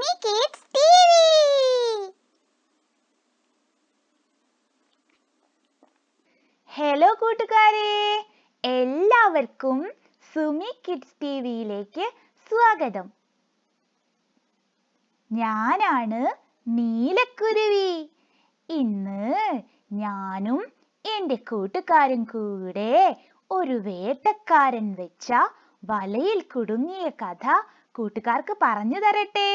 Sumi kids TV hello കൂട്ടുകാരെ എല്ലാവർക്കും Sumi kids ടിവിയിലേക്ക് സ്വാഗതം ഞാനാണ് നീലക്കുരുവി ഇന്ന് ഞാനും എൻ്റെ കൂട്ടുകാരും കൂടെ ഒരു വേട്ടക്കാരൻ വെച്ച വലയിൽ കുടുങ്ങിയ കഥ കൂട്ടുകാർക്ക് പറഞ്ഞു തരട്ടെ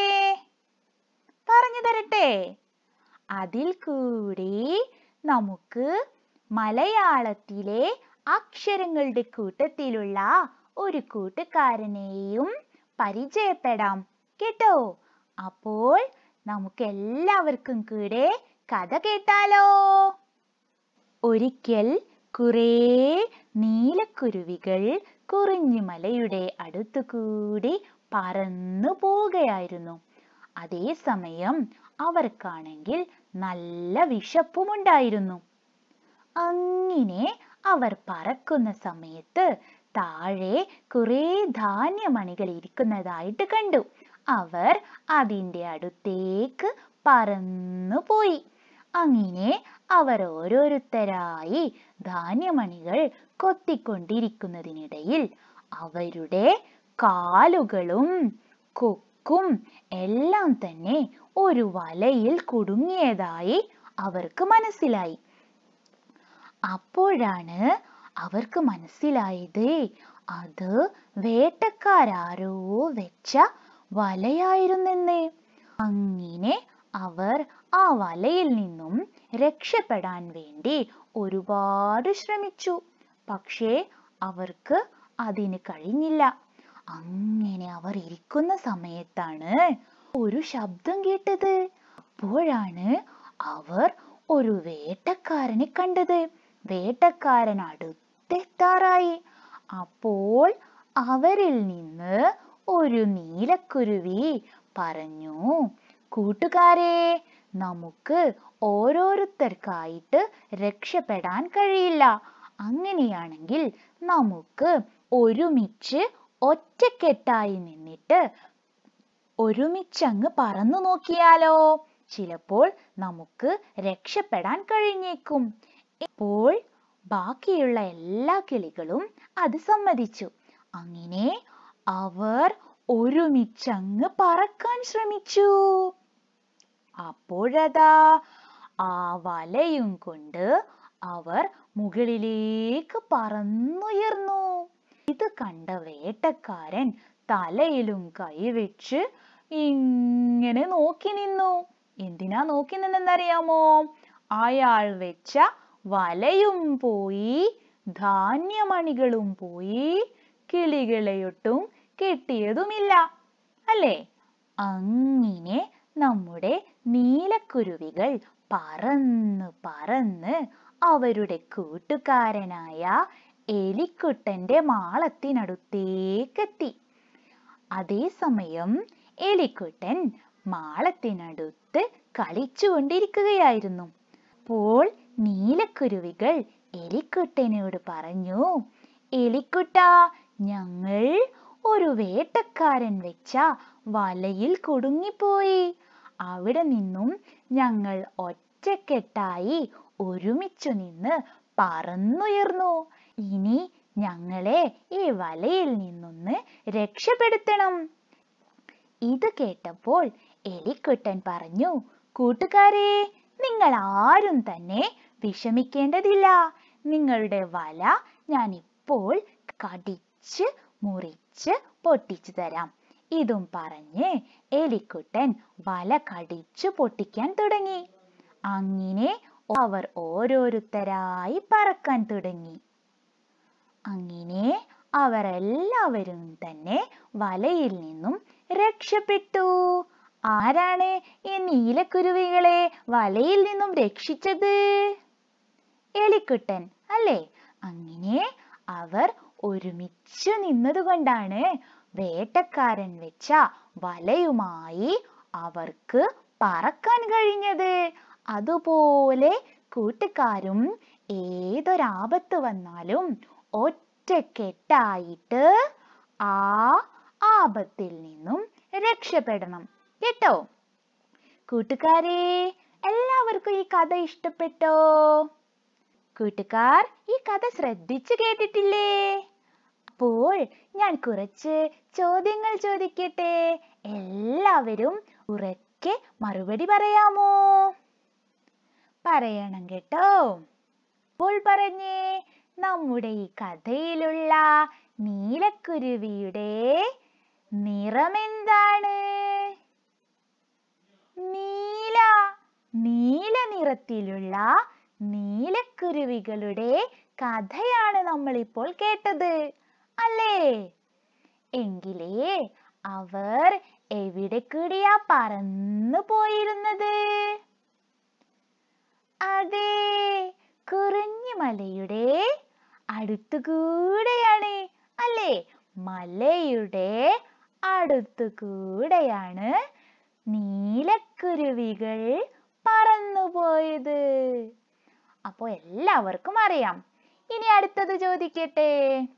പറഞ്ഞു തരട്ടെ അതിൽ കൂടി നമുക്ക് മലയാളത്തിലെ അക്ഷരങ്ങളുടെ കൂട്ടത്തിലുള്ള ഒരു കൂട്ടുകാരനെയും പരിചയപ്പെടാം കേട്ടോ അപ്പോൾ നമുക്ക് എല്ലാവർക്കും കൂടെ കഥ കേട്ടാലോ ഒരിക്കൽ കുറേ നീലക്കുരുവികൾ കുറിഞ്ഞിമലയുടെ അടുത്തുകൂടി പറന്നു പോവുകയായിരുന്നു അതേസമയം അവർക്കാണെങ്കിൽ നല്ല വിശപ്പുമുണ്ടായിരുന്നു അങ്ങനെ അവർ പറക്കുന്ന സമയത്ത് താഴെ കുറേ ധാന്യമണികൾ ഇരിക്കുന്നതായിട്ട് കണ്ടു അവർ അതിൻ്റെ അടുത്തേക്ക് പറന്നു പോയി അങ്ങനെ അവർ ഓരോരുത്തരായി ധാന്യമണികൾ കൊത്തിക്കൊണ്ടിരിക്കുന്നതിനിടയിൽ അവരുടെ കാലുകളും കൊക്കും എല്ലാം തന്നെ ഒരു വലയിൽ കുടുങ്ങിയതായി അവർക്ക് മനസ്സിലായി അപ്പോഴാണ് അവർക്ക് മനസ്സിലായത് അത് വേട്ടക്കാരാരോ വെച്ച വലയായിരുന്നെന്ന് അങ്ങനെ അവർ ആ വലയിൽ നിന്നും രക്ഷപ്പെടാൻ വേണ്ടി ഒരുപാട് ശ്രമിച്ചു പക്ഷേ അവർക്ക് അതിന് കഴിഞ്ഞില്ല അങ്ങനെ അവർ ഇരിക്കുന്ന സമയത്താണ് ഒരു ശബ്ദം കേട്ടത് അപ്പോഴാണ് അവർ ഒരു വേട്ടക്കാരനെ കണ്ടത് വേട്ടക്കാരൻ അടുത്തെത്താറായി അപ്പോൾ അവരിൽ നിന്ന് ഒരു നീലക്കുരുവി പറഞ്ഞു കൂട്ടുകാരെ നമുക്ക് ഓരോരുത്തർക്കായിട്ട് രക്ഷപ്പെടാൻ കഴിയില്ല അങ്ങനെയാണെങ്കിൽ നമുക്ക് ഒരുമിച്ച് ഒറ്റക്കെട്ടായി നിന്നിട്ട് ഒരുമിച്ചങ്ങ് പറന്നു നോക്കിയാലോ ചിലപ്പോൾ നമുക്ക് രക്ഷപ്പെടാൻ കഴിഞ്ഞേക്കും ഇപ്പോൾ ബാക്കിയുള്ള എല്ലാ കിളികളും അത് സമ്മതിച്ചു അങ്ങനെ അവർ ഒരുമിച്ചങ്ങ് പറക്കാൻ ശ്രമിച്ചു അപ്പോഴതാ ആ വലയും കൊണ്ട് അവർ മുകളിലേക്ക് പറന്നുയർന്നു ഇത് കണ്ട വേട്ടക്കാരൻ തലയിലും കൈവച്ച് ഇങ്ങനെ നോക്കി നിന്നു എന്തിനാ നോക്കി നിന്നെന്നറിയാമോ അയാൾ വെച്ച വലയും പോയി ധാന്യമണികളും പോയി കിളികളെയൊട്ടും കിട്ടിയതുമില്ല അല്ലേ അങ്ങനെ നമ്മുടെ നീലക്കുരുവികൾ പറന്ന് പറന്ന് അവരുടെ കൂട്ടുകാരനായ എലിക്കുട്ടന്റെ മാളത്തിനടുത്തേക്കെത്തി അതേസമയം എലിക്കുട്ടൻ മാളത്തിനടുത്ത് കളിച്ചുകൊണ്ടിരിക്കുകയായിരുന്നു അപ്പോൾ നീലക്കുരുവികൾ എലിക്കുട്ടനോട് പറഞ്ഞു എലിക്കുട്ട ഞങ്ങൾ ഒരു വേട്ടക്കാരൻ വെച്ച വലയിൽ കുടുങ്ങിപ്പോയി അവിടെ നിന്നും ഞങ്ങൾ ഒറ്റക്കെട്ടായി ഒരുമിച്ചു നിന്ന് പറന്നുയർന്നു ഇനി ഞങ്ങളെ ഈ വലയിൽ നിന്നൊന്ന് രക്ഷപ്പെടുത്തണം ഇത് കേട്ടപ്പോൾ എലിക്കുട്ടൻ പറഞ്ഞു കൂട്ടുകാരെ നിങ്ങൾ ആരും തന്നെ വിഷമിക്കേണ്ടതില്ല നിങ്ങളുടെ വല ഞാൻ ഇപ്പോൾ കടിച്ച് മുറിച്ച് പൊട്ടിച്ചു തരാം ഇതും പറഞ്ഞ് എലിക്കുട്ടൻ വല കടിച്ചു പൊട്ടിക്കാൻ തുടങ്ങി അങ്ങനെ അവർ ഓരോരുത്തരായി പറക്കാൻ തുടങ്ങി അങ്ങനെ അവർ എല്ലാവരും തന്നെ വലയിൽ നിന്നും രക്ഷപ്പെട്ടു ആരാണ് ഈ നീലക്കുരുവികളെ വലയിൽ നിന്നും രക്ഷിച്ചത് എലിക്കുട്ടൻ അല്ലേ അങ്ങനെ അവർ ഒരുമിച്ച് നിന്നതുകൊണ്ടാണ് വേട്ടക്കാരൻ വെച്ച വലയുമായി അവർക്ക് പറക്കാൻ കഴിഞ്ഞത് അതുപോലെ കൂട്ടുകാരും ഏതൊരാപത്ത് വന്നാലും ഒറ്റക്കെട്ടായിട്ട് ആ ആപത്തിൽ നിന്നും രക്ഷപ്പെടണം കേട്ടോ കൂട്ടുകാരെ എല്ലാവർക്കും ഈ കഥ ഇഷ്ടപ്പെട്ടോ കൂട്ടുകാർ ഈ കഥ ശ്രദ്ധിച്ചു കേട്ടിട്ടില്ലേ അപ്പോൾ ഞാൻ കുറച്ച് ചോദ്യങ്ങൾ ചോദിക്കട്ടെ എല്ലാവരും ഉറക്കെ മറുപടി പറയാമോ പറയണം കേട്ടോ അപ്പോൾ പറഞ്ഞേ നമ്മുടെ ഈ കഥയിലുള്ള നീലക്കുരുവിയുടെ നിറമെന്താണ് നീല നീല നിറത്തിലുള്ള നീലക്കുരുവികളുടെ കഥയാണ് നമ്മൾ ഇപ്പോൾ കേട്ടത് അല്ലേ എങ്കിലേ അവർ എവിടെ കൂടിയാ പറന്നു പോയിരുന്നത് അതെ കുറിഞ്ഞു മലയുടെ അടുത്തുകൂടെയാണ് അല്ലേ മലയുടെ അടുത്തുകൂടെയാണ് നീലക്കുരുവികൾ പറന്നുപോയത് അപ്പോൾ എല്ലാവർക്കും അറിയാം ഇനി അടുത്തത് ചോദിക്കട്ടെ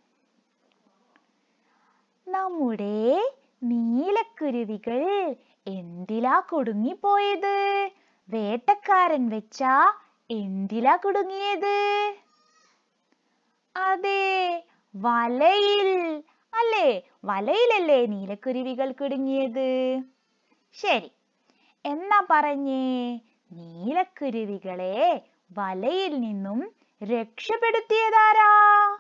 നമ്മുടെ നീലക്കുരുവികൾ എന്തിലാ കുടുങ്ങിപ്പോയത് വേട്ടക്കാരൻ വെച്ച എന്തിലാ കുടുങ്ങിയത് അതെ വലയിൽ അല്ലേ വലയിലല്ലേ നീലക്കുരുവികൾ കുടുങ്ങിയത് ശരി എന്നാ പറഞ്ഞേ നീലക്കുരുവികളെ വലയിൽ നിന്നും രക്ഷപ്പെടുത്തിയതാരാ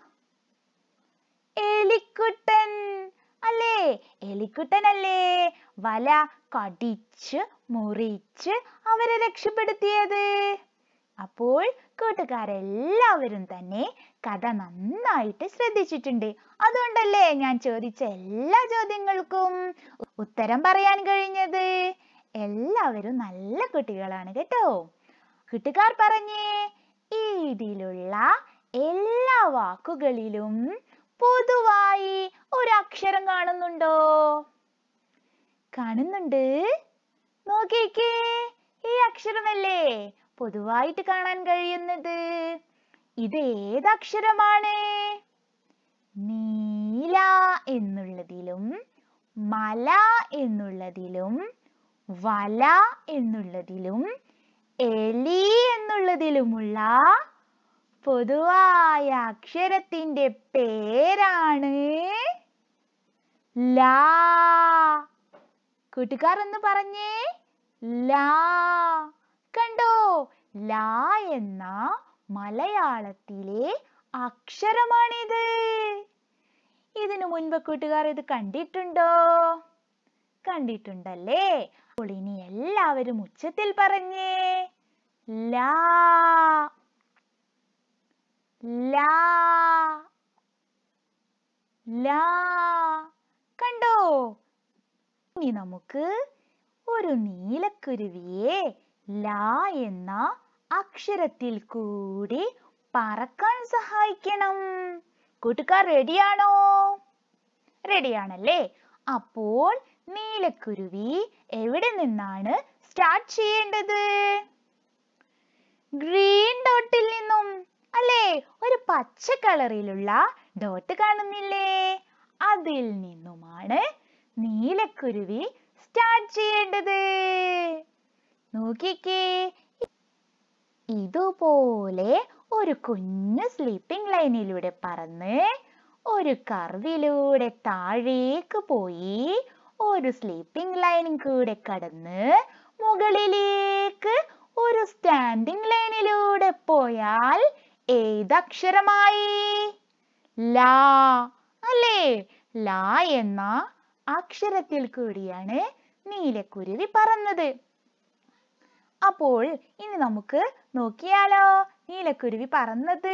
എലിക്കുട്ടൻ അല്ലേ എലിക്കുട്ടനല്ലേ വല കടിച്ച് മുറിച്ച് അവരെ രക്ഷപ്പെടുത്തിയത് അപ്പോൾ കൂട്ടുകാരെല്ലാവരും തന്നെ കഥ നന്നായിട്ട് ശ്രദ്ധിച്ചിട്ടുണ്ട് അതുകൊണ്ടല്ലേ ഞാൻ ചോദിച്ച എല്ലാ ചോദ്യങ്ങൾക്കും ഉത്തരം പറയാൻ കഴിഞ്ഞത് എല്ലാവരും നല്ല കുട്ടികളാണ് കേട്ടോ കൂട്ടുകാർ പറഞ്ഞേ ഇതിലുള്ള എല്ലാ വാക്കുകളിലും പൊതുവായി ഒരു അക്ഷരം കാണുന്നുണ്ടോ കാണുന്നുണ്ട് നോക്കിക്കേ ഈ അക്ഷരമല്ലേ പൊതുവായിട്ട് കാണാൻ കഴിയുന്നത് ഇത് ഏതക്ഷരമാണ് നീല എന്നുള്ളതിലും മല എന്നുള്ളതിലും വല എന്നുള്ളതിലും എലി എന്നുള്ളതിലുമുള്ള പൊതുവായ അക്ഷരത്തിന്റെ പേരാണ് ലാ കൂട്ടുകാർ ഒന്ന് പറഞ്ഞേ ലാ കണ്ടോ ലാ എന്ന മലയാളത്തിലെ അക്ഷരമാണിത് ഇതിനു മുൻപ് കൂട്ടുകാർ ഇത് കണ്ടിട്ടുണ്ടോ കണ്ടിട്ടുണ്ടല്ലേ അപ്പോൾ ഇനി എല്ലാവരും ഉച്ചത്തിൽ പറഞ്ഞേ ലാ ലാ ലാ കണ്ടോ ഇനി നമുക്ക് ഒരു നീലക്കുരുവിയെ ലാ എന്ന അക്ഷരത്തിൽ കൂടി പറക്കാൻ സഹായിക്കണം കൂട്ടുകാർ റെഡിയാണോ റെഡിയാണല്ലേ അപ്പോൾ നീലക്കുരുവി എവിടെ നിന്നാണ് സ്റ്റാർട്ട് ചെയ്യേണ്ടത് ഗ്രീൻ ഡോട്ടിൽ നിന്നും അല്ലേ ഒരു പച്ച കളറിലുള്ള ഡോട്ട് കാണുന്നില്ലേ അതിൽ നിന്നുമാണ് നീലക്കുരുവി സ്റ്റാർട്ട് ചെയ്യേണ്ടത് നോക്കിക്കേ ഇതുപോലെ ഒരു കുഞ്ഞു സ്ലീപ്പിംഗ് ലൈനിലൂടെ പറന്ന് ഒരു കർവിലൂടെ താഴേക്ക് പോയി ഒരു സ്ലീപ്പിംഗ് ലൈനും കൂടെ കടന്ന് മുകളിലേക്ക് ഒരു സ്റ്റാൻഡിംഗ് ലൈനിലൂടെ പോയാൽ ഏതക്ഷരമായി ലാ അല്ലേ ലാ എന്ന അക്ഷരത്തിൽ കൂടിയാണ് നീലക്കുരുവി പറന്നത് അപ്പോൾ ഇനി നമുക്ക് നോക്കിയാലോ നീലക്കുരുവി പറന്നത്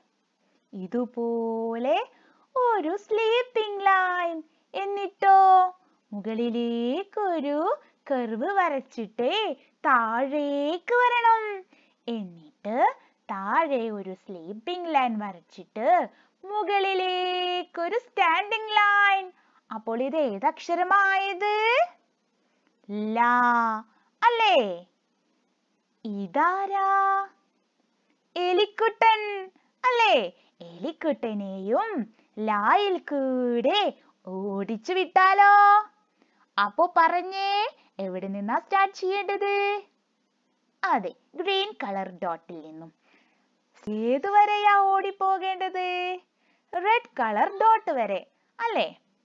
ഇതുപോലെ ഒരു സ്ലീപ്പിംഗ് ലൈൻ എന്നിട്ടോ മുകളിലേക്കൊരു കർവ് വരച്ചിട്ട് താഴേക്ക് വരണം എന്നിട്ട് താഴെ ഒരു സ്ലീപ്പിംഗ് ലൈൻ വരച്ചിട്ട് മുകളിലേക്കൊരു സ്റ്റാൻഡിംഗ് ലൈൻ അപ്പോൾ ഇത് ഏതക്ഷരമായത് ലാ അല്ലേ ഇതാരാ എലിക്കുട്ടൻ അല്ലേ എലിക്കുട്ടനെയും ലായിൽ കൂടെ ഓടിച്ചു വിട്ടാലോ അപ്പൊ പറഞ്ഞേ എവിടെ നിന്നാ സ്റ്റാർട്ട് ചെയ്യേണ്ടത് അതെ ഗ്രീൻ കളർ ഡോട്ടിൽ നിന്നും ഏതുവരെയാ ഓടിപ്പോകേണ്ടത് റെഡ് കളർ ഡോട്ട് വരെ അല്ലേ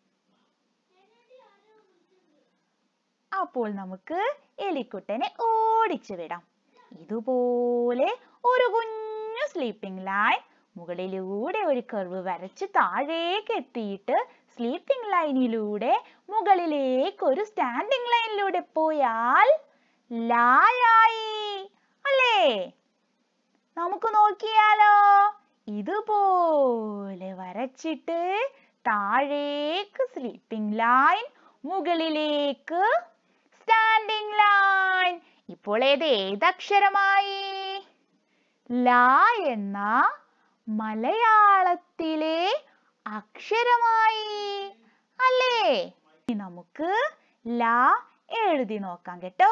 അപ്പോൾ നമുക്ക് എലിക്കുട്ടനെ ഓടിച്ചു വിടാം ഇതുപോലെ ഒരു കുഞ്ഞു സ്ലീപ്പിംഗ് ലൈൻ മുകളിലൂടെ ഒരു കർവ് വരച്ച് താഴേക്ക് എത്തിയിട്ട് സ്ലീപ്പിംഗ് ലൈനിലൂടെ മുകളിലേക്ക് ഒരു സ്റ്റാൻഡിംഗ് ലൈനിലൂടെ പോയാൽ ലായായി അല്ലേ നമുക്ക് നോക്കിയാലോ ഇതുപോലെ വരച്ചിട്ട് താഴേക്ക് സ്ലീപ്പിംഗ് ലൈൻ മുകളിലേക്ക് സ്റ്റാൻഡിംഗ് ലൈൻ ഇപ്പോൾ ഏത് ഏതക്ഷരമായി ലാ എന്ന മലയാളത്തിലെ അക്ഷരമായി അല്ലേ ഇനി നമുക്ക് ലാ എഴുതി നോക്കാം കേട്ടോ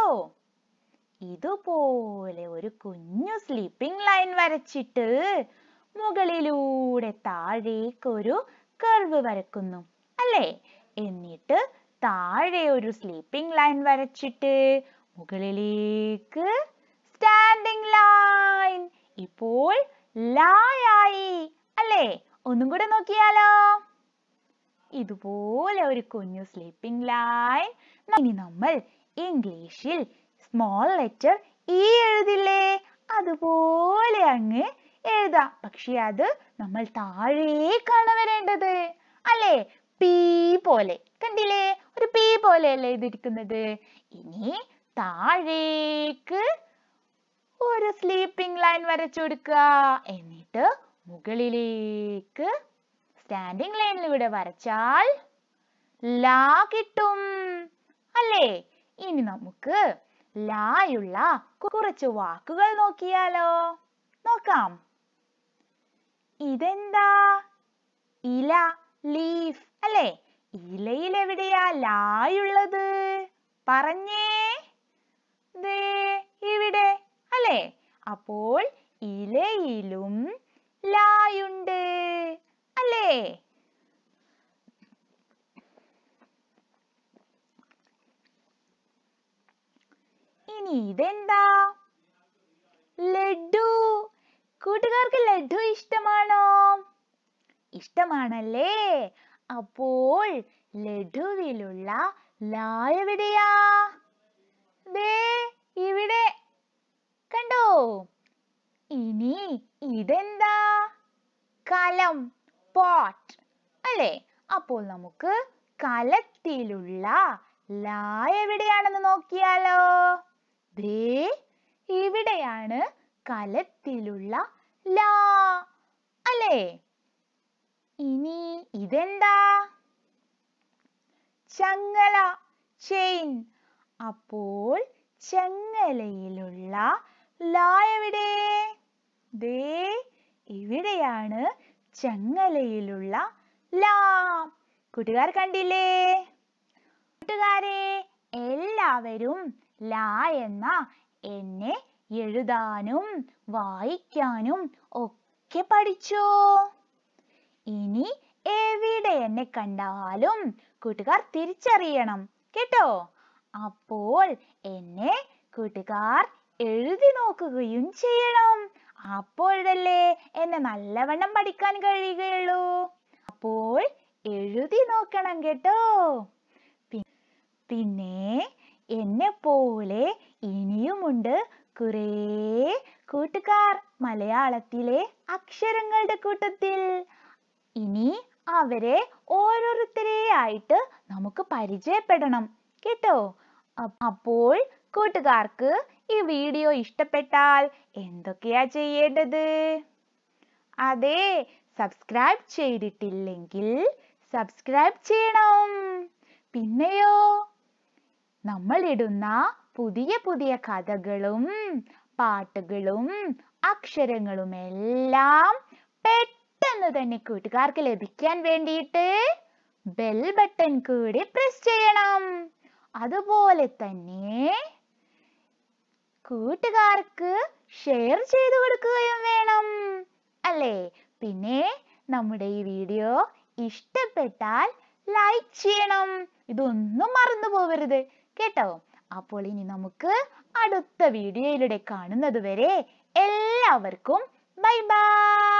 ഇതുപോലെ ഒരു കുഞ്ഞു സ്ലീപ്പിംഗ് ലൈൻ വരച്ചിട്ട് മുകളിലൂടെ താഴേക്ക് ഒരു കർവ് വരക്കുന്നു അല്ലേ എന്നിട്ട് താഴെ ഒരു സ്ലീപ്പിംഗ് ലൈൻ വരച്ചിട്ട് മുകളിലേക്ക് സ്റ്റാൻഡിംഗ് ലൈൻ ഇപ്പോൾ ലായായി അല്ലേ ഒന്നും കൂടെ നോക്കിയാലോ ഇതുപോലെ ഒരു കുഞ്ഞു സ്ലീപ്പിംഗ് ലൈൻ ഇനി നമ്മൾ ഇംഗ്ലീഷിൽ സ്മോൾ ലെറ്റർ ഇ എഴുതില്ലേ അതുപോലെ അങ്ങ് എഴുതാം പക്ഷെ അത് നമ്മൾ താഴേക്കാണ് വരേണ്ടത് അല്ലേ പി പോലെ കണ്ടില്ലേ ഒരു പി പോലെയല്ലേ എഴുതിയിരിക്കുന്നത് ഇനി താഴേക്ക് ഒരു സ്ലീപ്പിംഗ് ലൈൻ വരച്ചു കൊടുക്കുക എന്നിട്ട് മുകളിലേക്ക് സ്റ്റാൻഡിംഗ് ലൈനിലൂടെ വരച്ചാൽ ലാ കിട്ടും അല്ലേ ഇനി നമുക്ക് ലായുള്ള കുറച്ച് വാക്കുകൾ നോക്കിയാലോ നോക്കാം ഇതെന്താ ഇല ലീഫ് അല്ലേ ഇലയിൽ എവിടെയാ ലായുള്ളത് പറഞ്ഞേ ദേ ഇവിടെ അല്ലേ അപ്പോൾ ഇലയിലും ലായുണ്ട് അല്ലേ ഇനി ഇതെന്താ ലഡു കൂട്ടുകാർക്ക് ലഡു ഇഷ്ടമാണോ ഇഷ്ടമാണല്ലേ അപ്പോൾ ലഡുവിലുള്ള ലാ എവിടെയാ ദേ ഇവിടെ കണ്ടോ ഇനി ഇതെന്താ കലം പോട്ട് അല്ലേ അപ്പോൾ നമുക്ക് കലത്തിലുള്ള ലാ എവിടെയാണെന്ന് നോക്കിയാലോ ദേ ഇവിടെയാണ് കലത്തിലുള്ള ലാ അല്ലേ ഇനി ഇതെന്താ ചങ്ങല ചെയിൻ അപ്പോൾ ചങ്ങലയിലുള്ള ലാ എവിടെ ദേ ഇവിടെയാണ് ചങ്ങലയിലുള്ള ലാ കൂട്ടുകാർ കണ്ടില്ലേ കൂട്ടുകാരെ എല്ലാവരും ലാ എന്ന എന്നെ എഴുതാനും വായിക്കാനും ഒക്കെ പഠിച്ചോ ഇനി എവിടെ എന്നെ കണ്ടാലും കൂട്ടുകാർ തിരിച്ചറിയണം കേട്ടോ അപ്പോൾ എന്നെ കൂട്ടുകാർ എഴുതി നോക്കുകയും ചെയ്യണം അപ്പോഴല്ലേ എന്നെ നല്ലവണ്ണം പഠിക്കാൻ കഴിയുകയുള്ളൂ അപ്പോൾ എഴുതി നോക്കണം കേട്ടോ പി- പിന്നെ എന്നെ പോലെ ഇനിയുമുണ്ട് കുറേ കൂട്ടുകാർ മലയാളത്തിലെ അക്ഷരങ്ങളുടെ കൂട്ടത്തിൽ ഇനി അവരെ ഓരോരുത്തരെ ആയിട്ട് നമുക്ക് പരിചയപ്പെടണം കേട്ടോ അ- അപ്പോൾ കൂട്ടുകാർക്ക് ഈ വീഡിയോ ഇഷ്ടപ്പെട്ടാൽ എന്തൊക്കെയാ ചെയ്യേണ്ടത് അതെ സബ്സ്ക്രൈബ് ചെയ്തിട്ടില്ലെങ്കിൽ സബ്സ്ക്രൈബ് ചെയ്യണം പിന്നെയോ നമ്മൾ ഇടുന്ന പുതിയ പുതിയ കഥകളും പാട്ടുകളും അക്ഷരങ്ങളും എല്ലാം പെട്ടെന്ന് തന്നെ കൂട്ടുകാർക്ക് ലഭിക്കാൻ വേണ്ടിയിട്ട് ബെൽ ബട്ടൺ കൂടി പ്രസ് ചെയ്യണം അതുപോലെ തന്നെ കൂട്ടുകാർക്ക് ഷെയർ ചെയ്തു കൊടുക്കുകയും വേണം അല്ലേ പിന്നെ നമ്മുടെ ഈ വീഡിയോ ഇഷ്ടപ്പെട്ടാൽ ലൈക്ക് ചെയ്യണം ഇതൊന്നും മറന്നു പോവരുത് കേട്ടോ അപ്പോൾ ഇനി നമുക്ക് അടുത്ത വീഡിയോയിലൂടെ കാണുന്നത് വരെ എല്ലാവർക്കും ബൈ ബൈ